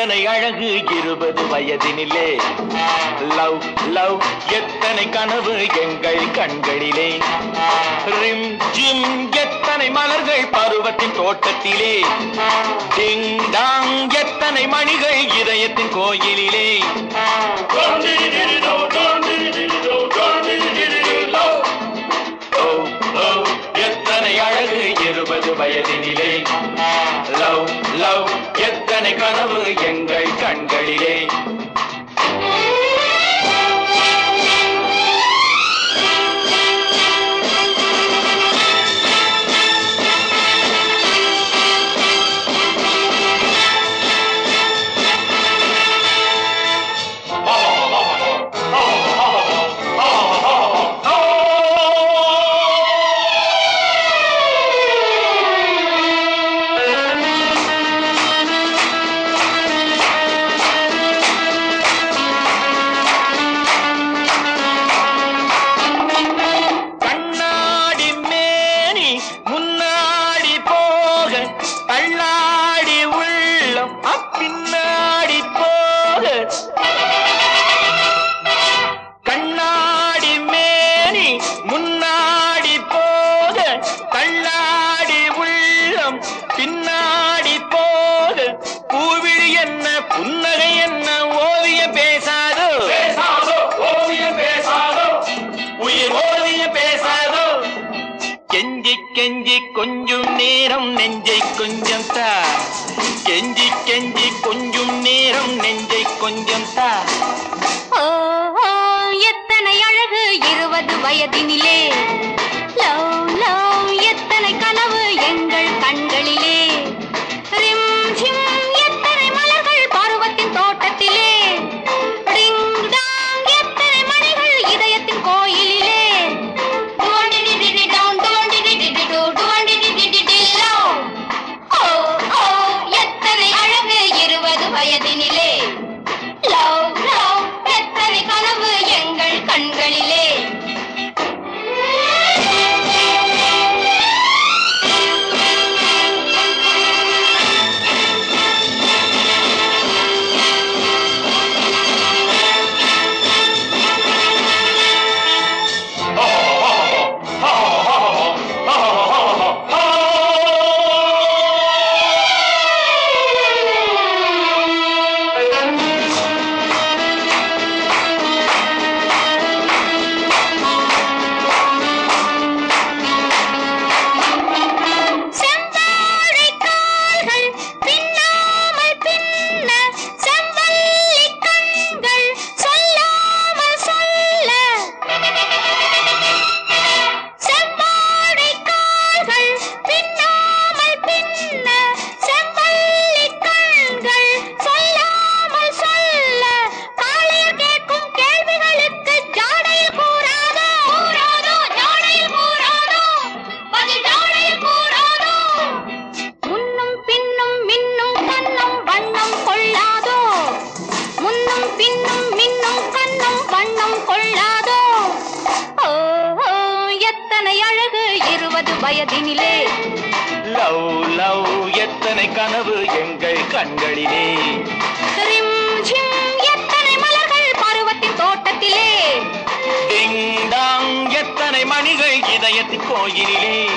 எத்தனை அழகு இருபது வயதினிலே லவ் லவ் எத்தனை கனவு எங்கள் கண்களிலே ரிம் ஜிம் எத்தனை மலர்கள் பருவத்தின் தோட்டத்திலே டிங் டாங் எத்தனை மணிகள் இதயத்தின் கோயிலிலே ஓ, ஓ, எத்தனை அழகு இருபது வயதினிலே லவ் லவ் எத்தனை கனவு எங்கள் கண்களிலே கண்ணாடி மேனி முன்னாடி போக தள்ளாடி உள்ளம் அப்பின்னாடி போக கண்ணாடி மேனி முன்னாடி போக தள்ளாடி உள்ளம் பின்னாடி போக பூவிழி என்ன புன்னகை என்ன ஓவியம் பேசாதோ பேசாதோ ஓவியம் பேசாதோ உயிர் ஓவியம் பேசாதோ கெஞ்சி கெஞ்சி கொஞ்சம் நேரம் நெஞ்சை கொஞ்சம் தா கெஞ்சி கெஞ்சி கொஞ்சம் நேரம் நெஞ்சை கொஞ்சம் தா ஓ ஓ, எத்தனை அழகு இருபது வயதினிலே லவ் லவ் எத்தனை கனவு எங்கள் கண்களிலே ரிம் ஜிம் எத்தனை மலர்கள் பருவத்தின் தோட்டத்திலே டிங் டாங் எத்தனை மணிகள் இதயத்தின் கோயிலிலே டுவண்டிடிடிடி டவுன், டுவண்டிடிடிடி டு, டுவண்டிடிடிடி லவ். ஓ ஓ எத்தனை அழகு இருபது வயதினிலே லவ் லவ் எத்தனை கனவு எங்கள் கண்களிலே செந்தாழை கால்கள் பின்னாமல் பின்ன செவ்வல்லி கண்கள் சொல்லாமல் சொல்ல செவ்வாழை கால்கள் பின்னாமல் பின்ன செவ்வல்லி கண்கள் சொல்லாமல் சொல்ல காளையர் கேட்கும் கேள்விகளுக்கு ஜாடையில் கூறாதோ கூறாதோ ஜாடையில் கூறாதோ பதில் ஜாடையில் கூறாதோ முன்னும் பின்னும் மின்னும் கண்ணும் வண்ணம் கொள்ளாதோ முன்னும் பின்னும் மின்னும் கண்ணும் வண்ணம் கொள்ளாதோ ஓ ஓ, எத்தனை அழகு இருபது வயதினிலே லவ் லவ் எத்தனை கனவு எங்கள் கண்களிலே ரிம் ஜிம் எத்தனை மலர்கள் பருவத்தின் தோட்டத்திலே டிங் டாங் எத்தனை மணிகள் இதயத்தின் கோயிலிலே